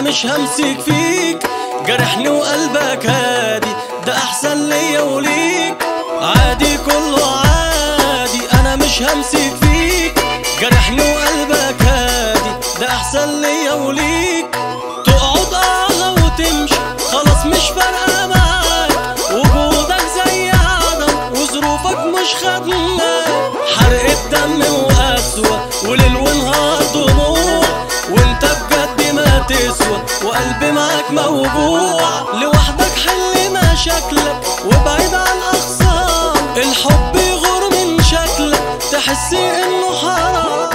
مش همسك فيك جرحني وقلبك هادي ده احسن ليا وليك عادي كله عادي انا مش همسك فيك جرحني وقلبك هادي ده احسن ليا وليك تقعد قاعدة وتمشي خلاص مش فارقة معاك وجودك زي عدم وظروفك مش خدمة حرق الدم وقسوة وليل ونهار دموع وانت بجد ما تسوى وقلبي معاك موجوع لوحدك حل مشاكلك وابعد عن اخصام الحب يغور من شكلك تحس انه حرام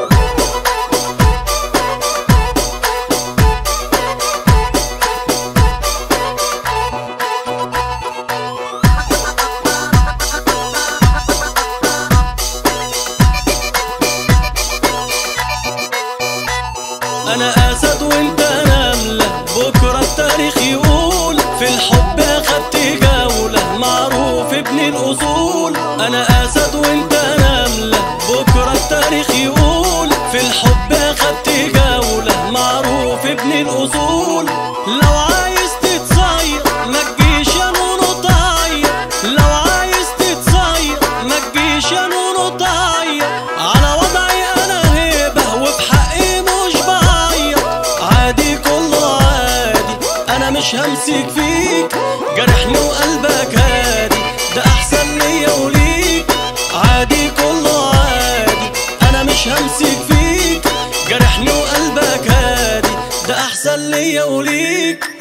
انا اسد وانت نملة بكرة التاريخ يقول في الحب اخدت جولة معروف ابن الاصول انا اسد وانت نملة بكرة التاريخ يقول في الحب اخدت جولة معروف ابن الاصول لو عايز تتصير ما تجيش يا نونو طاير لو عايز تتصير ما تجيش يا نونو طاير على وضعي انا هبه وفي حقي مش بعيط عادي كله عادي انا مش همسك فيك جرحني وقلبك هادي ده احسن ليا وليك عادي كله عادي انا مش همسك فيك جرحني وقلبك هادي ده احسن ليا وليك